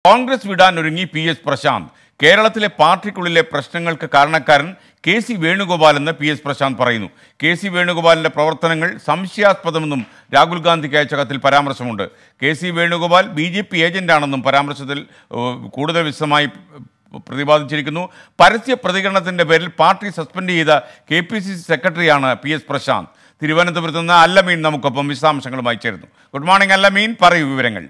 കോൺഗ്രസ് വിടാനൊരുങ്ങി P S Prashant കേരളത്തിലെ പാർട്ടിക്കുള്ളിലെ പ്രശ്നങ്ങൾക്ക് കാരണക്കാരൻ കെ സി വേണുഗോപാൽ എന്ന് പി എസ് പ്രശാന്ത് പറയുന്നു കെ സി വേണുഗോപാലിന്റെ പ്രവർത്തനങ്ങൾ സംശയാസ്പദമെന്നും രാഹുൽ ഗാന്ധിക്ക് അയച്ച കത്തിൽ പരാമർശമുണ്ട് K C Venugopal B J P ഏജന്റാണെന്നും പരാമർശത്തിൽ ഏഹ്, കൂടുതൽ വിശദമായി പ്രതിപാദിച്ചിരിക്കുന്നു പരസ്യ പ്രതികരണത്തിന്റെ പേരിൽ പാർട്ടി സസ്പെൻഡ് ചെയ്ത കെ പി സി സി സെക്രട്ടറിയാണ് പി എസ് പ്രശാന്ത് തിരുവനന്തപുരത്ത് നിന്ന് അല്ലമീൻ നമുക്കൊപ്പം വിശദാംശങ്ങളുമായി ചേരുന്നു ഗുഡ് മോർണിംഗ് അല്ലമീൻ പറയൂ വിവരങ്ങൾ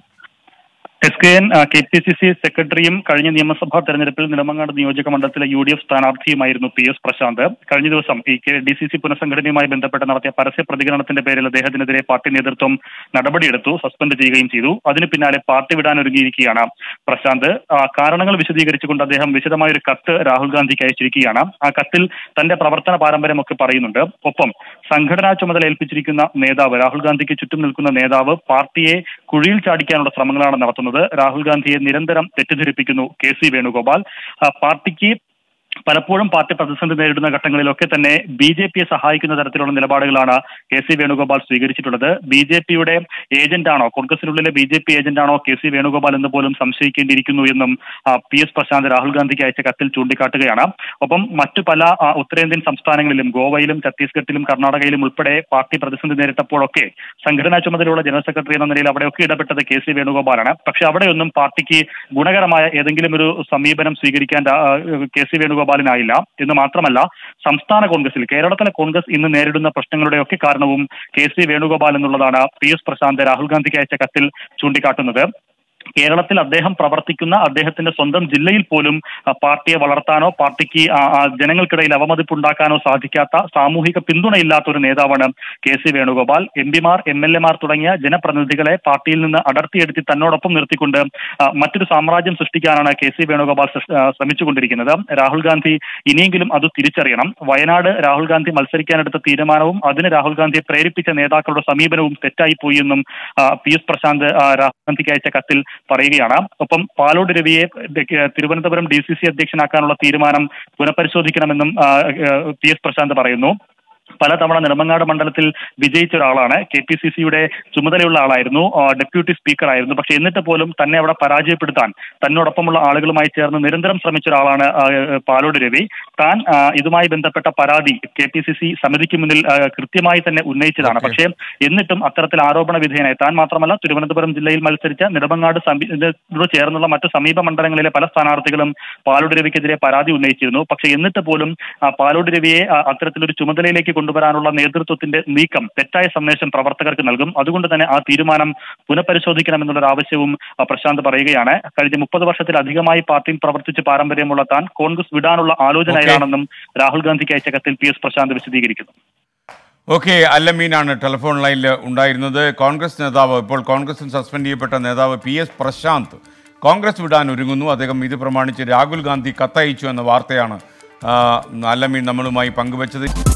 S K N K P C C സെക്രട്ടറിയും കഴിഞ്ഞ നിയമസഭാ തെരഞ്ഞെടുപ്പിൽ നിലമങ്ങാട് നിയോജക മണ്ഡലത്തിലെ യു ഡി എഫ് സ്ഥാനാർത്ഥിയുമായിരുന്നു പി എസ് പ്രശാന്ത് കഴിഞ്ഞ ദിവസം ഈ കെ ഡി സി സി പുനഃസംഘടനയുമായി ബന്ധപ്പെട്ട് നടത്തിയ പരസ്യ പ്രതികരണത്തിന്റെ പേരിൽ അദ്ദേഹത്തിനെതിരെ പാർട്ടി നേതൃത്വം നടപടിയെടുത്തു സസ്പെൻഡ് ചെയ്യുകയും ചെയ്തു അതിന് പിന്നാലെ പാർട്ടി വിടാൻ ഒരുങ്ങിയിരിക്കുകയാണ് പ്രശാന്ത് ആ, കാരണങ്ങൾ വിശദീകരിച്ചുകൊണ്ട് അദ്ദേഹം വിശദമായ ഒരു കത്ത് രാഹുൽ ഗാന്ധിക്ക് അയച്ചിരിക്കുകയാണ് ആ കത്തിൽ തന്റെ പ്രവർത്തന പാരമ്പര്യമൊക്കെ പറയുന്നുണ്ട് ഒപ്പം സംഘടനാ ചുമതല ഏൽപ്പിച്ചിരിക്കുന്ന നേതാവ് രാഹുൽ ഗാന്ധിക്ക് ചുറ്റും നിൽക്കുന്ന നേതാവ് പാർട്ടിയെ കുഴിയിൽ ചാടിക്കാനുള്ള ശ്രമങ്ങളാണ് നടത്തുന്നത് രാഹുൽ ഗാന്ധിയെ നിരന്തരം തെറ്റിദ്ധരിപ്പിക്കുന്നു കെ സി വേണുഗോപാൽ ആ, പാർട്ടിക്ക് പലപ്പോഴും പാർട്ടി പ്രതിസന്ധി നേരിടുന്ന ഘട്ടങ്ങളിലൊക്കെ തന്നെ ബി ജെ പിയെ സഹായിക്കുന്ന തരത്തിലുള്ള നിലപാടുകളാണ് കെ സി വേണുഗോപാൽ സ്വീകരിച്ചിട്ടുള്ളത് ബി ജെ പിയുടെ ഏജന്റാണോ കോൺഗ്രസിനുള്ളിലെ ബി ജെ പി ഏജന്റാണോ കെ സി വേണുഗോപാൽ എന്ന് പോലും സംശയിക്കേണ്ടിയിരിക്കുന്നു എന്നും ആ, പി എസ് പ്രശാന്ത് രാഹുൽ ഗാന്ധിക്ക് അയച്ച കത്തിൽ ചൂണ്ടിക്കാട്ടുകയാണ് ഒപ്പം മറ്റു പല ആ, ഉത്തരേന്ത്യൻ സംസ്ഥാനങ്ങളിലും ഗോവയിലും ഛത്തീസ്ഗഡിലും കർണാടകയിലും ഉൾപ്പെടെ പാർട്ടി പ്രതിസന്ധി നേരിട്ടപ്പോഴൊക്കെ സംഘടനാ ചുമതലയുള്ള ജനറൽ സെക്രട്ടറി എന്ന നിലയിൽ അവിടെയൊക്കെ ഇടപെട്ടത് കെ സി വേണുഗോപാലാണ് പക്ഷെ അവിടെയൊന്നും പാർട്ടിക്ക് ഗുണകരമായ ഏതെങ്കിലും ഒരു സമീപനം സ്വീകരിക്കാൻ രാ- ആ, കെ സി വേണുഗോപാലിനായില്ല എന്ന് മാത്രമല്ല സംസ്ഥാന കോൺഗ്രസിൽ കേരളത്തിലെ കോൺഗ്രസ് ഇന്ന് നേരിടുന്ന പ്രശ്നങ്ങളുടെയൊക്കെ കാരണവും കെ സി വേണുഗോപാൽ എന്നുള്ളതാണ് പി എസ് പ്രശാന്ത് രാഹുൽ ഗാന്ധിക്ക് അയച്ച കത്തിൽ ചൂണ്ടിക്കാട്ടുന്നത് കേരളത്തിൽ അദ്ദേഹം പ്രവർത്തിക്കുന്ന അദ്ദേഹത്തിന്റെ സ്വന്തം ജില്ലയിൽ പോലും ആ, പാർട്ടിയെ വളർത്താനോ പാർട്ടിക്ക് ആ, ആ, ജനങ്ങൾക്കിടയിൽ അവമതിപ്പുണ്ടാക്കാനോ സാധിക്കാത്ത സാമൂഹിക പിന്തുണയില്ലാത്ത ഒരു നേതാവാണ് കെ സി വേണുഗോപാൽ എം പിമാർ എം എൽ എമാർ തുടങ്ങിയ ജനപ്രതിനിധികളെ പാർട്ടിയിൽ നിന്ന് അടർത്തിയെടുത്തി തന്നോടൊപ്പം നിർത്തിക്കൊണ്ട് ആ, മറ്റൊരു സാമ്രാജ്യം സൃഷ്ടിക്കാനാണ് കെ സി വേണുഗോപാൽ സൃ- ആ, ശ്രമിച്ചുകൊണ്ടിരിക്കുന്നത് രാഹുൽ ഗാന്ധി ഇനിയെങ്കിലും അത് തിരിച്ചറിയണം വയനാട് രാഹുൽ ഗാന്ധി മത്സരിക്കാനെടുത്ത തീരുമാനവും അതിന് രാഹുൽ ഗാന്ധിയെ പ്രേരിപ്പിച്ച നേതാക്കളുടെ സമീപനവും തെറ്റായി പോയി എന്നും ആ, പി എസ് പ്രശാന്ത് ആ, രാഹുൽ ഗാന്ധിക്ക് അയച്ച കത്തിൽ പറയുകയാണ് ഒപ്പം പാലോട് രവിയെ ദ- തിരുവനന്തപുരം ഡി സി സി അധ്യക്ഷനാക്കാനുള്ള തീരുമാനം പുനഃപരിശോധിക്കണമെന്നും ആ, ആ, പി എസ് പ്രശാന്ത് പറയുന്നു പലതവണ നെടുമങ്ങാട് മണ്ഡലത്തിൽ വിജയിച്ച ഒരാളാണ് കെ പി സി സിയുടെ ചുമതലയുള്ള ആളായിരുന്നു ആ, ഡെപ്യൂട്ടി സ്പീക്കർ ആയിരുന്നു പക്ഷെ എന്നിട്ട് പോലും തന്നെ അവിടെ പരാജയപ്പെടുത്താൻ തന്നോടൊപ്പമുള്ള ആളുകളുമായി ചേർന്ന് നിരന്തരം ശ്രമിച്ച ഒരാളാണ് ആ, പാലോട് രവി താൻ ആ, ഇതുമായി ബന്ധപ്പെട്ട പരാതി കെ പി സി സി സമിതിക്ക് മുന്നിൽ ആ, കൃത്യമായി തന്നെ ഉന്നയിച്ചതാണ് Okay. പക്ഷേ എന്നിട്ടും അത്തരത്തിൽ ആരോപണ വിധേയനായി താൻ മാത്രമല്ല തിരുവനന്തപുരം ജില്ലയിൽ മത്സരിച്ച നെടുമങ്ങാട് സമീ- ഇതിനോട് ചേർന്നുള്ള മറ്റു സമീപ മണ്ഡലങ്ങളിലെ പല സ്ഥാനാർത്ഥികളും പാലോട് രവിക്കെതിരെ പരാതി ഉന്നയിച്ചിരുന്നു പക്ഷേ എന്നിട്ട് പോലും ആ, പാലോട് രവിയെ ആ, അത്തരത്തിലൊരു ചുമതലയിലേക്ക് കൊണ്ടുവരാനുള്ള നേതൃത്വത്തിന്റെ നീക്കം തെറ്റായ സന്ദേശം പ്രവർത്തകർക്ക് നൽകും അതുകൊണ്ട് തന്നെ ആ തീരുമാനം പുനഃപരിശോധിക്കണമെന്നുള്ളൊരു ആവശ്യവും ആ, പ്രശാന്ത് പറയുകയാണ് കഴിഞ്ഞ മുപ്പത് വർഷത്തിലധികമായി പാർട്ടിയിൽ പ്രവർത്തിച്ച് പാരമ്പര്യമുള്ള താൻ കോൺഗ്രസ് വിടാനുള്ള ആലോചനയിലാണെന്നും രാഹുൽ ഗാന്ധിക്ക് അയച്ച കത്തിൽ പി എസ് പ്രശാന്ത് വിശദീകരിക്കുന്നു ഓക്കെ അല്ലമീനാണ് ടെലിഫോൺ ലൈനിൽ ഉണ്ടായിരുന്നത് കോൺഗ്രസ് നേതാവ് ഇപ്പോൾ കോൺഗ്രസിൽ സസ്പെൻഡ് ചെയ്യപ്പെട്ട നേതാവ് പി എസ് പ്രശാന്ത് കോൺഗ്രസ് വിടാൻ ഒരുങ്ങുന്നു അദ്ദേഹം ഇത് പ്രമാണിച്ച് രാഹുൽ ഗാന്ധി കത്തയച്ചു എന്ന വാർത്തയാണ് ആ, അല്ലമീൻ നമ്മളുമായി പങ്കുവച്ചത്